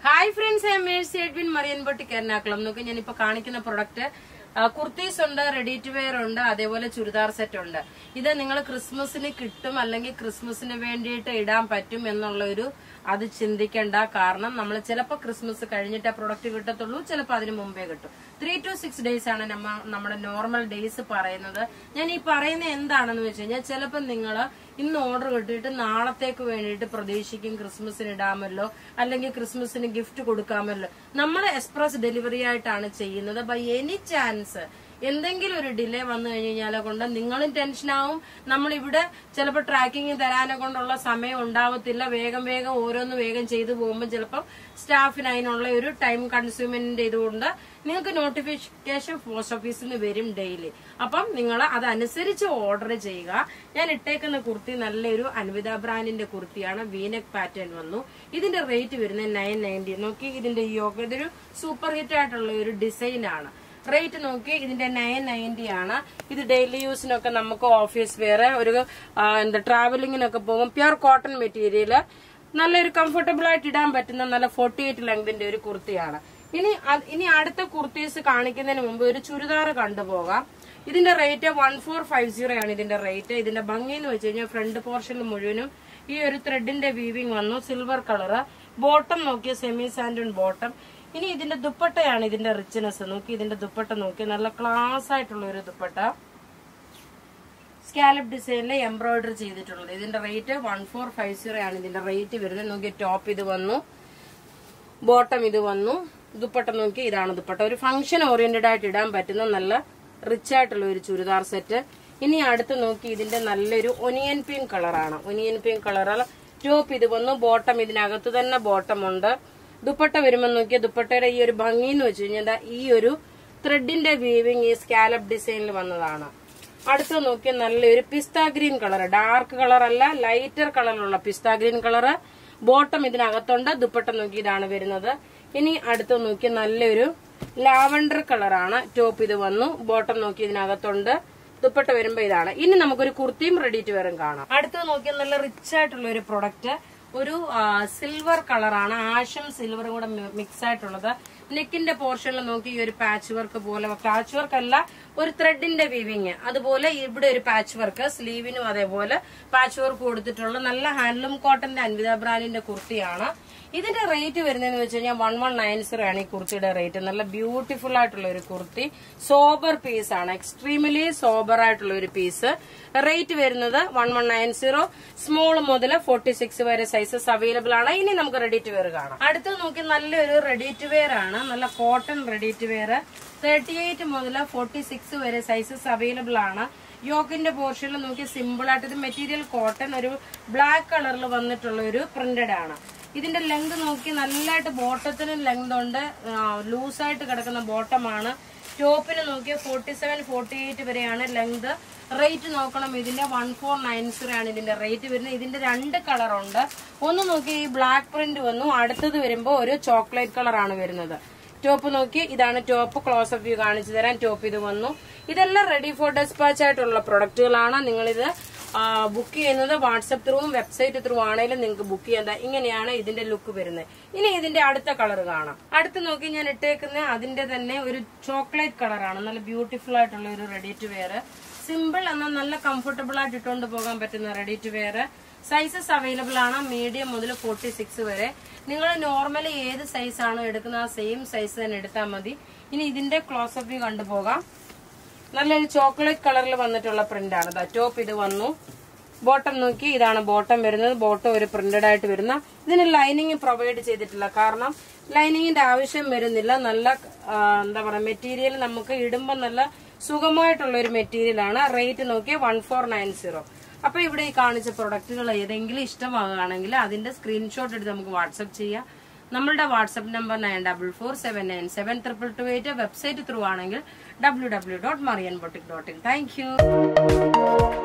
hi friends I Mercy Edwin Marian boutique Ernakulam നോക്കി ഞാൻ ഇപ്പൊ കാണിക്കുന്ന പ്രൊഡക്റ്റ് കുർത്തീസ് ഉണ്ട് റെഡി ടു വെയർ ഉണ്ട് അതേപോലെ ചുരിദാർ സെറ്റ് ഉണ്ട് ഇത് നിങ്ങൾ ക്രിസ്മസിന് കിട്ടും അല്ലെങ്കിൽ ക്രിസ്മസിന് വേണ്ടിയിട്ട് ഇടാൻ പറ്റും എന്നുള്ള ഒരു അത് ചിന്തിക്കേണ്ട കാരണം നമ്മൾ ചിലപ്പോൾ ക്രിസ്മസ് കഴിഞ്ഞിട്ട് പ്രൊഡക്റ്റ് കിട്ടത്തുള്ളൂ ചിലപ്പോൾ അതിന് മുമ്പേ കിട്ടും ത്രീ ടു സിക്സ് ഡേയ്സ് ആണ് നമ്മ നമ്മുടെ നോർമൽ ഡേയ്സ് പറയുന്നത് ഞാൻ ഈ പറയുന്നത് എന്താണെന്ന് വെച്ച് കഴിഞ്ഞാൽ ചിലപ്പോൾ നിങ്ങൾ ഇന്ന് ഓർഡർ കിട്ടിയിട്ട് നാളത്തേക്ക് വേണ്ടിയിട്ട് പ്രതീക്ഷിക്കും ക്രിസ്മസിന് ഇടാമല്ലോ അല്ലെങ്കിൽ ക്രിസ്മസിന് ഗിഫ്റ്റ് കൊടുക്കാമല്ലോ നമ്മൾ എക്സ്പ്രസ് ഡെലിവറി ആയിട്ടാണ് ചെയ്യുന്നത് ബൈ എനി ചാൻസ് എന്തെങ്കിലും ഒരു ഡിലേ വന്നു കഴിഞ്ഞ് കഴിഞ്ഞാലെ കൊണ്ട് നിങ്ങളും ടെൻഷനാവും നമ്മൾ ഇവിടെ ചിലപ്പോൾ ട്രാക്കിംഗ് തരാനെ കൊണ്ടുള്ള സമയം ഉണ്ടാവത്തില്ല വേഗം വേഗം ഓരോന്ന് വേഗം ചെയ്തു പോകുമ്പോൾ ചിലപ്പോൾ സ്റ്റാഫിന് അതിനുള്ള ഒരു ടൈം കൺസ്യൂമെന്റിന്റെ ഇതുകൊണ്ട് നിങ്ങൾക്ക് നോട്ടിഫിക്കേഷൻ പോസ്റ്റ് ഓഫീസിൽ നിന്ന് വരും ഡെയിലി അപ്പം നിങ്ങൾ അതനുസരിച്ച് ഓർഡർ ചെയ്യുക ഞാൻ ഇട്ടേക്കുന്ന കുർത്തി നല്ലൊരു അൻവിത ബ്രാൻഡിന്റെ കുർത്തിയാണ് വീനെക് പാറ്റേൺ വന്നു ഇതിന്റെ റേറ്റ് വരുന്നത് നയൻ നയൻറ്റി നോക്കി ഇതിന്റെ യോഗ ഇതൊരു സൂപ്പർ ഹിറ്റ് ആയിട്ടുള്ള ഒരു ഡിസൈൻ ആണ് റേറ്റ് നോക്കി ഇതിന്റെ നയൻ നയൻറ്റി ആണ് ഇത് ഡെയിലി യൂസിനൊക്കെ നമുക്ക് ഓഫീസ് വേറെ ഒരു ആ, എന്താ ട്രാവലിങ്ങിനൊക്കെ പോകും പ്യുർ കോട്ടൺ മെറ്റീരിയൽ നല്ലൊരു കംഫർട്ടബിൾ ആയിട്ട് ഇടാൻ പറ്റുന്ന നല്ല ഫോർട്ടി എയ്റ്റ് ലെങ്തിന്റെ ഒരു കുർത്തിയാണ് ഇനി അത്- ഇനി അടുത്ത കുർത്തീസ് കാണിക്കുന്നതിന് മുമ്പ് ഒരു ചുരിദാർ കണ്ടുപോകാം ഇതിന്റെ rate one four five zero ആണ് ഇതിന്റെ റേറ്റ് ഇതിന്റെ ഭംഗി എന്ന് വെച്ച് കഴിഞ്ഞാൽ ഫ്രണ്ട് പോർഷനിൽ മുഴുവനും ഈ ഒരു ത്രെഡിന്റെ വീവിംഗ് വന്നു സിൽവർ കളറ് ബോട്ടം നോക്കിയ സെമി സാൻഡൺ ബോട്ടം ഇനി ഇതിന്റെ ദുപ്പട്ടയാണ് ഇതിന്റെ റിച്ച്നെസ് നോക്കി ഇതിന്റെ ദുപ്പട്ട നോക്കി നല്ല ക്ലാസ് ആയിട്ടുള്ള ഒരു ദുപ്പട്ട സ്കാലപ്പ് ഡിസൈനിൽ എംബ്രോയിഡറി ചെയ്തിട്ടുള്ളത് ഇതിന്റെ rate one four five zero ആണ് ഇതിന്റെ റേറ്റ് വരുന്നത് നോക്കി ടോപ്പ് ഇത് വന്നു ബോട്ടം ഇത് വന്നു ദുപ്പട്ട നോക്കി ഇതാണ് ദുപ്പട്ട ഒരു ഫംഗ്ഷൻ ഓറിയന്റഡ് ആയിട്ട് ഇടാൻ പറ്റുന്ന നല്ല റിച്ച് ആയിട്ടുള്ള ഒരു ചുരിദാർ സെറ്റ് ഇനി അടുത്ത് നോക്കി ഇതിന്റെ നല്ലൊരു ഒനിയൻ പിങ്ക് കളറാണ് ഒനിയൻ പിങ്ക് കളർ ടോപ്പ് ഇത് വന്നു ബോട്ടം ഇതിനകത്ത് തന്നെ ബോട്ടം ഉണ്ട് ദുപ്പട്ട വരുമ്പോൾ നോക്കിയ ദുപ്പട്ടയുടെ ഈ ഒരു ഭംഗി എന്ന് വെച്ച് കഴിഞ്ഞാൽ ദാ ഈ ഒരു ത്രെഡിന്റെ വീവിങ് ഈ സ്കാലപ്പ് ഡിസൈനിൽ വന്നതാണ് അടുത്ത നോക്കിയ നല്ലൊരു പിസ്ത ഗ്രീൻ കളർ ഡാർക്ക് കളർ അല്ല ലൈറ്റർ കളറിലുള്ള പിസ്ത ഗ്രീൻ കളർ ബോട്ടം ഇതിനകത്തുണ്ട് ദുപ്പട്ട നോക്കി ഇതാണ് വരുന്നത് ഇനി അടുത്ത് നോക്കിയ നല്ലൊരു ലാവണ്ടർ കളറാണ് ടോപ്പ് ഇത് വന്നു ബോട്ടം നോക്കി ഇതിനകത്തുണ്ട് ദുപ്പട്ട വരുമ്പോ ഇതാണ് ഇനി നമുക്കൊരു കുർത്തിയും റെഡി ടു വെയറും കാണാം അടുത്ത് നോക്കിയാൽ നല്ല റിച്ച് ആയിട്ടുള്ള ഒരു പ്രൊഡക്റ്റ് ഒരു സിൽവർ കളറാണ് ആഷും സിൽവറും കൂടെ മിക്സ് ആയിട്ടുള്ളത് നെക്കിന്റെ പോർഷനിൽ നോക്കി ഈ ഒരു പാച്ച് വർക്ക് പോലെ പാച്ച് വർക്ക് അല്ല ഒരു ത്രെഡിന്റെ വീവിങ് അതുപോലെ ഇവിടെ ഒരു പാച്ച് വർക്ക് സ്ലീവിനും അതേപോലെ പാച്ച് വർക്ക് കൊടുത്തിട്ടുള്ള നല്ല ഹാൻഡ്ലൂം കോട്ടന്റെ അൻവിത ബ്രാൻഡിന്റെ കുർത്തിയാണ് ഇതിന്റെ റേറ്റ് വരുന്നതെന്ന് വെച്ച് കഴിഞ്ഞാൽ വൺ വൺ നയൻ സീറോ ആണ് ഈ കുർത്തിയുടെ റേറ്റ് നല്ല ബ്യൂട്ടിഫുൾ ആയിട്ടുള്ള ഒരു കുർത്തി സോബർ പീസ് ആണ് എക്സ്ട്രീംലി സോബർ ആയിട്ടുള്ള ഒരു പീസ് റേറ്റ് വരുന്നത് one one nine zero small മുതൽ ഫോർട്ടി സിക്സ് വരെ സൈസസ് അവൈലബിൾ ആണ് ഇനി നമുക്ക് റെഡി ടു വെയർ കാണാം അടുത്ത് നോക്കി നല്ലൊരു റെഡി ടു വെയർ ആണ് നല്ല cotton ready to wear thirty eight മുതൽ ഫോർട്ടി സിക്സ് വരെ സൈസസ് അവൈലബിൾ ആണ് യോക്കിന്റെ പോർഷനിൽ നോക്കി സിമ്പിൾ ആയിട്ട് ഇത് മെറ്റീരിയൽ കോട്ടൺ ഒരു ബ്ലാക്ക് കളറിൽ വന്നിട്ടുള്ള ഒരു പ്രിന്റഡ് ആണ് ഇതിന്റെ ലെങ്ത് നോക്കി നല്ലതായിട്ട് ബോട്ടത്തിന് ലെങ്ത് ഉണ്ട് ലൂസായിട്ട് കിടക്കുന്ന ബോട്ടമാണ് ടോപ്പിന് നോക്കിയ ഫോർട്ടി സെവൻ ഫോർട്ടി എയ്റ്റ് വരെയാണ് ലെങ്ത് റേറ്റ് നോക്കണം ഇതിന്റെ വൺ ഫോർ നയൻ സീറോ ആണ് ഇതിന്റെ റേറ്റ് വരുന്നത് ഇതിന്റെ രണ്ട് കളറുണ്ട് ഒന്ന് നോക്കി ഈ ബ്ലാക്ക് പ്രിന്റ് വന്നു അടുത്തത് വരുമ്പോൾ ഒരു ചോക്ലേറ്റ് കളറാണ് വരുന്നത് ടോപ്പ് നോക്കി ഇതാണ് ടോപ്പ് ക്ലോസ് അപ്പ് വ്യൂ കാണിച്ചു തരാൻ ടോപ്പ് ഇത് വന്നു ഇതെല്ലാം റെഡി ഫോർ ഡെസ്പാച്ച് ആയിട്ടുള്ള പ്രൊഡക്റ്റുകളാണ് നിങ്ങളിത് ബുക്ക് ചെയ്യുന്നത് വാട്സപ്പ് ത്രൂവും വെബ്സൈറ്റ് ത്രൂ ആണെങ്കിലും നിങ്ങൾക്ക് ബുക്ക് ചെയ്യാൻ ദാ ഇങ്ങനെയാണ് ഇതിന്റെ ലുക്ക് വരുന്നത് ഇനി ഇതിന്റെ അടുത്ത കളർ കാണാം അടുത്ത് നോക്കി ഞാൻ ഇട്ടേക്കുന്ന അതിന്റെ തന്നെ ഒരു ചോക്ലേറ്റ് കളറാണ് നല്ല ബ്യൂട്ടിഫുൾ ആയിട്ടുള്ള ഒരു റെഡി ടു വെയർ സിമ്പിൾ എന്നാൽ നല്ല കംഫർട്ടബിൾ ആയിട്ട് ഇട്ടുകൊണ്ട് പോകാൻ പറ്റുന്ന ready to wear sizes available ആണ് മീഡിയം മുതൽ ഫോർട്ടി സിക്സ് വരെ നിങ്ങൾ നോർമലി ഏത് സൈസ് ആണോ എടുക്കുന്നത് ആ സെയിം സൈസ് തന്നെ എടുത്താൽ മതി ഇനി ഇതിന്റെ ക്ലോസ് അപ്പ് കണ്ടുപോകാം നല്ലൊരു ചോക്ലേറ്റ് കളറിൽ വന്നിട്ടുള്ള പ്രിന്റ് ആണ് ടോപ്പ് ഇത് വന്നു ബോട്ടം നോക്കി ഇതാണ് ബോട്ടം വരുന്നത് ബോട്ടം ഒരു പ്രിന്റഡ് ആയിട്ട് വരുന്ന ഇതിന് ലൈനിങ് പ്രൊവൈഡ് ചെയ്തിട്ടില്ല കാരണം ലൈനിങ്ങിന്റെ ആവശ്യം വരുന്നില്ല നല്ല ആ, എന്താ പറയാ മെറ്റീരിയൽ നമുക്ക് ഇടുമ്പോൾ നല്ല സുഖമായിട്ടുള്ള ഒരു മെറ്റീരിയൽ ആണ് റേറ്റ് നോക്കി വൺ ഫോർ നയൻ സീറോ അപ്പൊ ഇവിടെ ഈ കാണിച്ച പ്രൊഡക്റ്റുകൾ ഏതെങ്കിലും ഇഷ്ടമാകുകയാണെങ്കിൽ അതിന്റെ സ്ക്രീൻഷോട്ട് എടുത്ത് നമുക്ക് വാട്സപ്പ് ചെയ്യാം നമ്മളുടെ WhatsApp number nine double four seven nine seven triple two eight website through ആണെങ്കിൽ W W dot Marian boutique dot in thank U